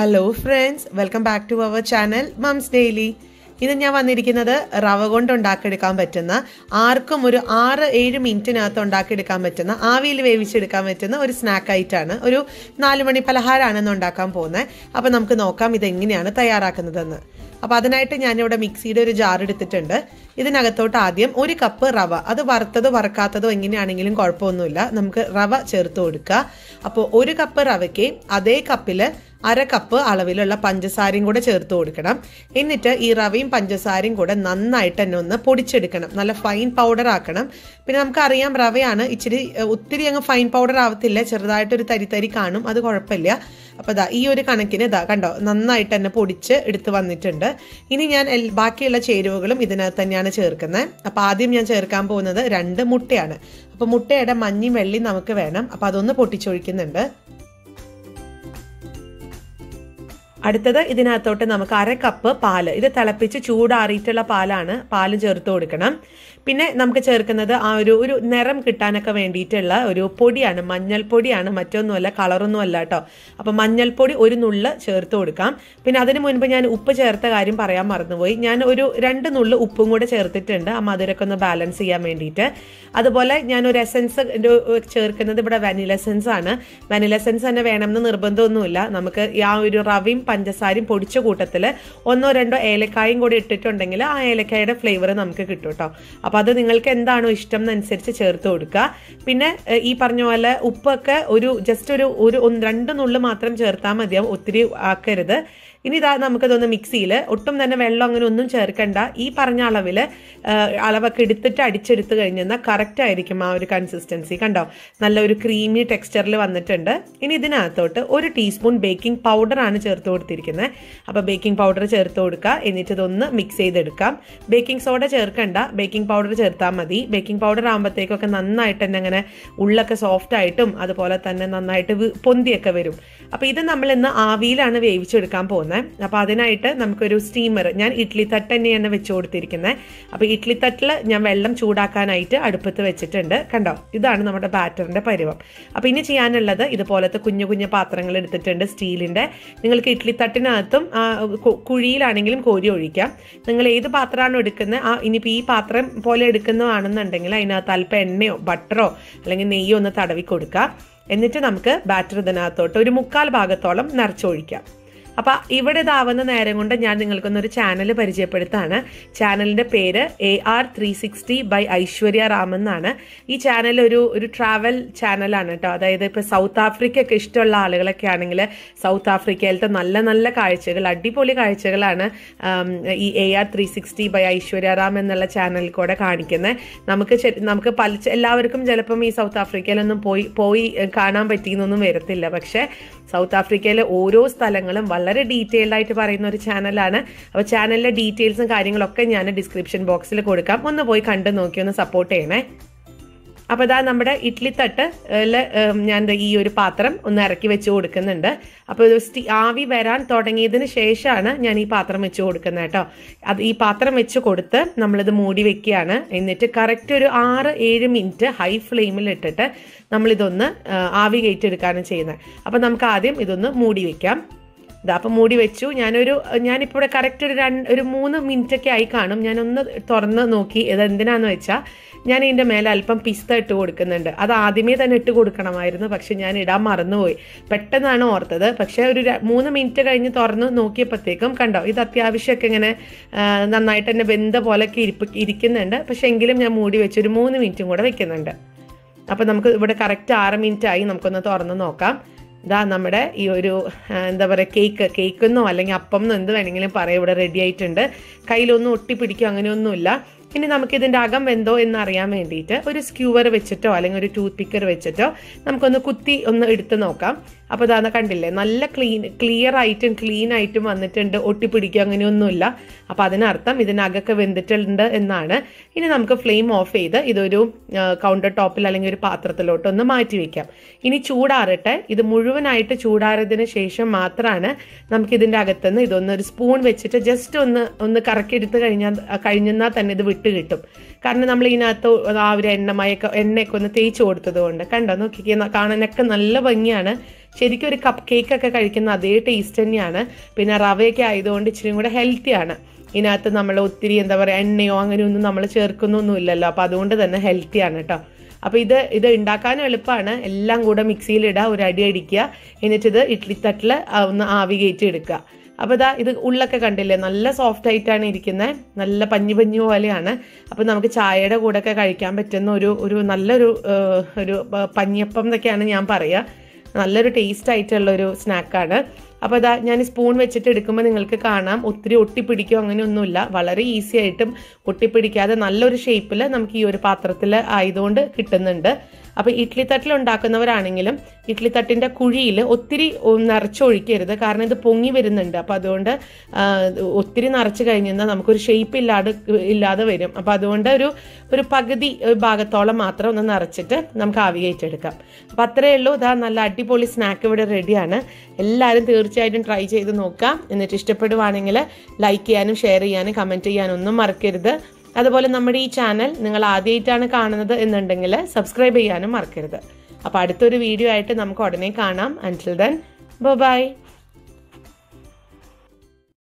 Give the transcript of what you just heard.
hello friends welcome back to our channel mums daily ഇത് ഞാൻ വന്നിരിക്കുന്നത് റവ കൊണ്ട് ഉണ്ടാക്കിയെടുക്കാൻ പറ്റുന്ന ആർക്കും ഒരു ആറ് ഏഴ് മിനിറ്റിനകത്ത് ഉണ്ടാക്കിയെടുക്കാൻ പറ്റുന്ന ആവിയിൽ വേവിച്ചെടുക്കാൻ പറ്റുന്ന ഒരു സ്നാക്ക് ആയിട്ടാണ് ഒരു നാല് മണി പലഹാരമാണെന്ന് ഉണ്ടാക്കാൻ പോകുന്നത് അപ്പോൾ നമുക്ക് നോക്കാം ഇത് എങ്ങനെയാണ് തയ്യാറാക്കുന്നതെന്ന് അപ്പോൾ അതിനായിട്ട് ഞാനിവിടെ മിക്സിയുടെ ഒരു ജാർ എടുത്തിട്ടുണ്ട് ഇതിനകത്തോട്ട് ആദ്യം ഒരു കപ്പ് റവ അത് വറുത്തതോ വറുക്കാത്തതോ എങ്ങനെയാണെങ്കിലും കുഴപ്പമൊന്നുമില്ല നമുക്ക് റവ ചേർത്ത് കൊടുക്കുക അപ്പോൾ ഒരു കപ്പ് റവയ്ക്ക് അതേ കപ്പിൽ അര കപ്പ് അളവിലുള്ള പഞ്ചസാരയും കൂടെ ചേർത്ത് കൊടുക്കണം എന്നിട്ട് ഈ റവയും പഞ്ചസാരയും കൂടെ നന്നായിട്ട് തന്നെ ഒന്ന് പൊടിച്ചെടുക്കണം നല്ല ഫൈൻ പൗഡർ ആക്കണം പിന്നെ നമുക്കറിയാം റവയാണ് ഇച്ചിരി ഏഹ്, ഒത്തിരി അങ്ങ് ഫൈൻ പൗഡർ ആവത്തില്ല ചെറുതായിട്ടൊരു തരി തരി കാണും അത് കുഴപ്പമില്ല അപ്പോൾ ദാ ഈ ഒരു കണക്കിന് ഇതാ കണ്ടോ നന്നായിട്ട് തന്നെ പൊടിച്ച് എടുത്ത് വന്നിട്ടുണ്ട് ഇനി ഞാൻ എൽ- ബാക്കിയുള്ള ചേരുവകളും ഇതിനകത്ത് തന്നെയാണ് ചേർക്കുന്നത് അപ്പോൾ ആദ്യം ഞാൻ ചേർക്കാൻ പോകുന്നത് രണ്ട് മുട്ടയാണ് അപ്പോൾ മുട്ടയുടെ മഞ്ഞയും വെള്ളയും നമുക്ക് വേണം അപ്പോൾ അതൊന്ന് പൊട്ടിച്ചൊഴിക്കുന്നുണ്ട് അടുത്തത് ഇതിനകത്തോട്ട് നമുക്ക് അര കപ്പ് പാല് ഇത് തിളപ്പിച്ച് ചൂടാറിയിട്ടുള്ള പാലാണ് പാല് ചേർത്ത് കൊടുക്കണം പിന്നെ നമുക്ക് ചേർക്കുന്നത് ആ ഒരു ഒരു നിറം കിട്ടാനൊക്കെ വേണ്ടിയിട്ടുള്ള ഒരു പൊടിയാണ് മഞ്ഞൾപ്പൊടിയാണ് മറ്റൊന്നുമല്ല കളറൊന്നും അല്ല കേട്ടോ അപ്പം മഞ്ഞൾപ്പൊടി ഒരു നുള്ള് ചേർത്ത് കൊടുക്കാം പിന്നെ അതിന് മുൻപ് ഞാൻ ഉപ്പ് ചേർത്ത കാര്യം പറയാൻ മറന്നുപോയി ഞാൻ ഒരു രണ്ട് നുള്ള് ഉപ്പും കൂടെ ചേർത്തിട്ടുണ്ട് ആ മധുരമൊക്കെ ഒന്ന് ബാലൻസ് ചെയ്യാൻ വേണ്ടിയിട്ട് അതുപോലെ ഞാൻ ഒരു എസൻസ് ചേർക്കുന്നത് ഇവിടെ വാനില എസൻസ് ആണ് വാനില എസൻസ് തന്നെ വേണമെന്ന് നിർബന്ധമൊന്നുമില്ല നമുക്ക് ഈ ആ ഒരു റവയും പഞ്ചസാരയും പൊടിച്ച കൂട്ടത്തിൽ ഒന്നോ രണ്ടോ ഏലക്കായും കൂടി ഇട്ടിട്ടുണ്ടെങ്കിൽ ആ ഏലക്കായുടെ ഫ്ലേവർ നമുക്ക് കിട്ടും കേട്ടോ അപ്പോൾ അത് നിങ്ങൾക്ക് എന്താണോ ഇഷ്ടം എന്നനുസരിച്ച് ചേർത്ത് കൊടുക്കുക പിന്നെ ഏഹ്, ഈ പറഞ്ഞ പോലെ ഉപ്പൊക്കെ ഒരു ജസ്റ്റ് ഒരു ഒരു ഒന്ന് രണ്ട് നുള്ളു മാത്രം ചേർത്താൽ മതിയാവും ഒത്തിരി ആക്കരുത് ഇനി ഇതാ നമുക്കതൊന്ന് മിക്സിയിൽ ഒട്ടും തന്നെ വെള്ളം അങ്ങനെ ഒന്നും ചേർക്കണ്ട ഈ പറഞ്ഞ അളവിൽ അളവൊക്കെ എടുത്തിട്ട് അടിച്ചെടുത്ത് കഴിഞ്ഞാൽ കറക്റ്റ് ആയിരിക്കും ആ ഒരു കൺസിസ്റ്റൻസി കണ്ടോ നല്ല ഒരു ക്രീമി ടെക്സ്ചറിൽ വന്നിട്ടുണ്ട് ഇനി ഇതിനകത്തോട്ട് ഒരു ടീസ്പൂൺ ബേക്കിംഗ് പൗഡറാണ് ചേർത്ത് കൊടുത്തിരിക്കുന്നത് അപ്പോൾ ബേക്കിംഗ് പൗഡർ ചേർത്ത് കൊടുക്കുക എന്നിട്ട് ഇതൊന്ന് മിക്സ് ചെയ്തെടുക്കാം ബേക്കിംഗ് സോഡ ചേർക്കണ്ട ബേക്കിംഗ് പൗഡർ ചേർത്താൽ മതി ബേക്കിംഗ് പൗഡർ ആകുമ്പോഴത്തേക്കൊക്കെ നന്നായിട്ട് തന്നെ അങ്ങനെ ഉള്ളൊക്കെ സോഫ്റ്റ് ആയിട്ടും അതുപോലെ തന്നെ നന്നായിട്ട് വി- പൊന്തിയൊക്കെ വരും അപ്പോൾ ഇത് നമ്മൾ ഇന്ന് ആവിയിലാണ് വേവിച്ചെടുക്കാൻ പോകുന്നത് അപ്പോൾ അതിനായിട്ട് നമുക്കൊരു സ്റ്റീമർ ഞാൻ ഇഡ്ലി തട്ട് തന്നെയാണ് വെച്ച് കൊടുത്തിരിക്കുന്നത് അപ്പോൾ ഇഡ്ലി തട്ടിൽ ഞാൻ വെള്ളം ചൂടാക്കാനായിട്ട് അടുപ്പത്ത് വെച്ചിട്ടുണ്ട് കണ്ടോ ഇതാണ് നമ്മുടെ ബാറ്ററിൻ്റെ പരുവം അപ്പോൾ ഇനി ചെയ്യാനുള്ളത് ഇതുപോലത്തെ കുഞ്ഞു കുഞ്ഞു പാത്രങ്ങൾ എടുത്തിട്ടുണ്ട് സ്റ്റീലിൻ്റെ നിങ്ങൾക്ക് ഇഡ്ലി തട്ടിനകത്തും ആ, കു- കുഴിയിലാണെങ്കിലും കോരി ഒഴിക്കാം നിങ്ങൾ ഏത് പാത്രമാണോ എടുക്കുന്നത് ആ ഇനിയിപ്പോൾ ഈ പാത്രം പോലെ എടുക്കുന്നതാണെന്നുണ്ടെങ്കിൽ അതിനകത്ത് അല്പം എണ്ണയോ ബട്ടറോ അല്ലെങ്കിൽ നെയ്യോ ഒന്ന് തടവി കൊടുക്കുക എന്നിട്ട് നമുക്ക് ബാറ്റർ ഇതിനകത്തോട്ട് ഒരു മുക്കാൽ ഭാഗത്തോളം നിറച്ചൊഴിക്കാം അപ്പം ഇവിടെ ഇതാവുന്ന നേരം കൊണ്ട് ഞാൻ നിങ്ങൾക്കൊന്നൊരു ചാനൽ പരിചയപ്പെടുത്താണ് ചാനലിൻ്റെ പേര് A R three sixty by Aishwarya Ram എന്നാണ് ഈ ചാനൽ ഒരു ഒരു ട്രാവൽ ചാനലാണ് കേട്ടോ അതായത് ഇപ്പോൾ സൗത്ത് ആഫ്രിക്ക ഒക്കെ ഇഷ്ടമുള്ള ആളുകളൊക്കെ ആണെങ്കിൽ സൗത്ത് ആഫ്രിക്കയിലത്തെ നല്ല നല്ല കാഴ്ചകൾ അടിപൊളി കാഴ്ചകളാണ് ആം, ഈ A R three sixty by Aishwarya Ram എന്നുള്ള ചാനലിൽ കൂടെ കാണിക്കുന്നത് നമുക്ക് ശരി- നമുക്ക് പല എല്ലാവർക്കും ചിലപ്പം ഈ സൗത്ത് ആഫ്രിക്കയിലൊന്നും പോയി പോയി ഏഹ്, കാണാൻ പറ്റിയെന്നൊന്നും വരത്തില്ല പക്ഷേ സൗത്ത് ആഫ്രിക്കയിലെ ഓരോ സ്ഥലങ്ങളും വളരെ ഡീറ്റെയിൽഡ് ആയിട്ട് പറയുന്ന ഒരു ചാനലാണ് അപ്പോൾ ചാനലിലെ ഡീറ്റെയിൽസും കാര്യങ്ങളൊക്കെ ഞാൻ ഡിസ്ക്രിപ്ഷൻ ബോക്സിൽ കൊടുക്കാം ഒന്ന് പോയി കണ്ടു നോക്കി ഒന്ന് സപ്പോർട്ട് ചെയ്യണേ അപ്പോൾ ഇതാ നമ്മുടെ ഇഡ്ലി തട്ട് ല്, ഉം, ഞാൻ ദേ ഈ ഒരു പാത്രം ഒന്ന് ഇറക്കി വെച്ച് കൊടുക്കുന്നുണ്ട് അപ്പോൾ ഇത് സ്റ്റീ ആവി വരാൻ തുടങ്ങിയതിന് ശേഷമാണ് ഞാൻ ഈ പാത്രം വെച്ച് കൊടുക്കുന്നത് കേട്ടോ അത് ഈ പാത്രം വെച്ച് കൊടുത്ത് നമ്മളിത് മൂടി വെക്കുകയാണ് എന്നിട്ട് കറക്റ്റ് ഒരു ആറ് ഏഴ് മിനിറ്റ് ഹൈ ഫ്ലെയിമിൽ ഇട്ടിട്ട് നമ്മളിതൊന്ന് ആ, ആവി കയറ്റിയെടുക്കുകയാണ് ചെയ്യുന്നത് അപ്പോൾ നമുക്ക് ആദ്യം ഇതൊന്ന് മൂടി വെക്കാം ഇതാ അപ്പം മൂടി വെച്ചു ഞാനൊരു ഞാനിപ്പോൾ ഇവിടെ കറക്റ്റ് ഒരു രണ്ട് ഒരു മൂന്ന് മിനിറ്റ് ഒക്കെ ആയി കാണും ഞാനൊന്ന് തുറന്ന് നോക്കി ഇത് എന്തിനാന്ന് വെച്ചാൽ ഞാൻ ഇതിൻ്റെ മേലെ അല്പം പിസ്ത ഇട്ട് കൊടുക്കുന്നുണ്ട് അത് ആദ്യമേ തന്നെ ഇട്ട് കൊടുക്കണമായിരുന്നു പക്ഷെ ഞാൻ ഇടാൻ മറന്നുപോയി പെട്ടെന്നാണ് ഓർത്തത് പക്ഷേ ഒരു ര- മൂന്ന് മിനിറ്റ് കഴിഞ്ഞ് തുറന്ന് നോക്കിയപ്പോഴത്തേക്കും കണ്ടോ ഇത് അത്യാവശ്യമൊക്കെ ഇങ്ങനെ ആ, നന്നായിട്ട് തന്നെ വെന്ത പോലൊക്കെ ഇരിപ്പ് ഇരിക്കുന്നുണ്ട് പക്ഷെ എങ്കിലും ഞാൻ മൂടി വെച്ച് ഒരു മൂന്ന് മിനിറ്റും കൂടെ വെക്കുന്നുണ്ട് അപ്പോൾ നമുക്ക് ഇവിടെ കറക്റ്റ് ആറ് മിനിറ്റ് ആയി നമുക്കൊന്ന് തുറന്ന് നോക്കാം ഇതാ നമ്മുടെ ഈ ഒരു ആ, എന്താ പറയുക കേക്ക് കേക്കെന്നോ അല്ലെങ്കിൽ അപ്പം എന്നോ എന്ത് വേണമെങ്കിലും പറയാം ഇവിടെ റെഡി ആയിട്ടുണ്ട് കയ്യിലൊന്നും ഒട്ടിപ്പിടിക്കോ അങ്ങനെയൊന്നുമില്ല ഇനി നമുക്ക് ഇതിൻ്റെ അകം വെന്തോ എന്ന് അറിയാൻ വേണ്ടിയിട്ട് ഒരു സ്ക്യൂവർ വെച്ചിട്ടോ അല്ലെങ്കിൽ ഒരു ടൂത്ത് പിക്കർ വെച്ചിട്ടോ നമുക്കൊന്ന് കുത്തി ഒന്ന് എടുത്ത് നോക്കാം അപ്പോൾ ഇതാ കണ്ടില്ലേ നല്ല ക്ലീൻ ക്ലിയർ ആയിട്ടും ക്ലീൻ ആയിട്ടും വന്നിട്ടുണ്ട് ഒട്ടിപ്പിടിക്കുക അങ്ങനെയൊന്നുമില്ല അപ്പോൾ അതിനർത്ഥം ഇതിനകമൊക്കെ വെന്തിട്ടുണ്ട് എന്നാണ് ഇനി നമുക്ക് ഫ്ലെയിം ഓഫ് ചെയ്ത് ഇതൊരു കൗണ്ടർ ടോപ്പിൽ അല്ലെങ്കിൽ ഒരു പാത്രത്തിലോട്ട് ഒന്ന് മാറ്റി വെക്കാം ഇനി ചൂടാറട്ടെ ഇത് മുഴുവനായിട്ട് ചൂടാറിയതിന് ശേഷം മാത്രമാണ് നമുക്ക് ഇതിൻ്റെ അകത്തുനിന്ന് ഇതൊന്ന് ഒരു സ്പൂൺ വെച്ചിട്ട് ജസ്റ്റ് ഒന്ന് ഒന്ന് കറക്കിയെടുത്ത് കഴിഞ്ഞാൽ കഴിഞ്ഞെന്നാൽ തന്നെ ഇത് വിട്ട് കിട്ടും കാരണം നമ്മൾ ഇതിനകത്ത് ആ ഒരു എണ്ണമയൊക്കെ എണ്ണയൊക്കെ ഒന്ന് തേച്ച് കൊടുത്തത് കൊണ്ട് കണ്ടോ നോക്കിക്കേ ന- കാണാനൊക്കെ നല്ല ഭംഗിയാണ് ശരിക്കും ഒരു കപ്പ് കേക്ക് ഒക്കെ കഴിക്കുന്ന അതേ ടേസ്റ്റ് തന്നെയാണ് പിന്നെ റവയൊക്കെ ആയതുകൊണ്ട് ഇച്ചിരി കൂടെ ഹെൽത്തിയാണ് ഇതിനകത്ത് നമ്മൾ ഒത്തിരി എന്താ പറയുക എണ്ണയോ അങ്ങനെയൊന്നും നമ്മൾ ചേർക്കുന്നൊന്നും ഇല്ലല്ലോ അപ്പോൾ അതുകൊണ്ട് തന്നെ ഹെൽത്തിയാണ് കേട്ടോ അപ്പോൾ ഇത് ഇത് ഉണ്ടാക്കാനും എളുപ്പമാണ് എല്ലാം കൂടെ മിക്സിയിലിടുക ഒരു അടി അടിക്കുക എന്നിട്ട് ഇത് ഇഡ്ഡലിത്തട്ടിൽ ഒന്ന് ആവി കയറ്റി എടുക്കുക അപ്പോൾ ഇതാ ഇത് ഉള്ളൊക്കെ കണ്ടില്ലേ നല്ല സോഫ്റ്റ് ആയിട്ടാണ് ഇരിക്കുന്നത് നല്ല പഞ്ഞു പഞ്ഞു പോലെയാണ് അപ്പോൾ നമുക്ക് ചായയുടെ കൂടെ ഒക്കെ കഴിക്കാൻ പറ്റുന്ന ഒരു ഒരു നല്ലൊരു ഏഹ്, ഒരു പ- പഞ്ഞിയപ്പം എന്നൊക്കെയാണ് ഞാൻ പറയുക നല്ലൊരു ടേസ്റ്റ് ആയിട്ടുള്ള ഒരു സ്നാക്കാണ് അപ്പോൾ ഇതാ ഞാൻ സ്പൂൺ വെച്ചിട്ട് എടുക്കുമ്പോൾ നിങ്ങൾക്ക് കാണാം ഒത്തിരി ഒട്ടിപ്പിടിക്കോ അങ്ങനെയൊന്നുമില്ല വളരെ ഈസി ആയിട്ടും ഒട്ടിപ്പിടിക്കാതെ നല്ലൊരു ഷേപ്പിൽ നമുക്ക് ഈ ഒരു പാത്രത്തിൽ ആയതുകൊണ്ട് കിട്ടുന്നുണ്ട് അപ്പോൾ ഇഡ്ഡലി തട്ടിൽ ഉണ്ടാക്കുന്നവരാണെങ്കിലും ഇഡ്ഡലി തട്ടിൻ്റെ കുഴിയിൽ ഒത്തിരി നിറച്ചൊഴിക്കരുത് കാരണം ഇത് പൊങ്ങി വരുന്നുണ്ട് അപ്പോൾ അതുകൊണ്ട് ആ, ഒത്തിരി നിറച്ച് കഴിഞ്ഞാൽ നമുക്കൊരു ഷേപ്പ് ഇല്ലാതെ ഇല്ലാതെ വരും അപ്പോൾ അതുകൊണ്ട് ഒരു ഒരു പകുതി ഭാഗത്തോളം മാത്രം ഒന്ന് നിറച്ചിട്ട് നമുക്ക് ആവി കയറ്റെടുക്കാം അപ്പോൾ അത്രയേ ഉള്ളൂ ഇതാ നല്ല അടിപൊളി സ്നാക്ക് ഇവിടെ റെഡിയാണ് എല്ലാവരും തീർച്ചയായിട്ടും ട്രൈ ചെയ്ത് നോക്കാം എന്നിട്ട് ഇഷ്ടപ്പെടുവാണെങ്കിൽ ലൈക്ക് ചെയ്യാനും ഷെയർ ചെയ്യാനും കമൻറ്റ് ചെയ്യാനും ഒന്നും മറക്കരുത് അതുപോലെ നമ്മുടെ ഈ ചാനൽ നിങ്ങൾ ആദ്യമായിട്ടാണ് കാണുന്നത് എന്നുണ്ടെങ്കിൽ സബ്സ്ക്രൈബ് ചെയ്യാനും മറക്കരുത് അപ്പോൾ അടുത്തൊരു വീഡിയോ ആയിട്ട് നമുക്ക് ഉടനെ കാണാം അൻറ്റിൽ ദെൻ ബൈ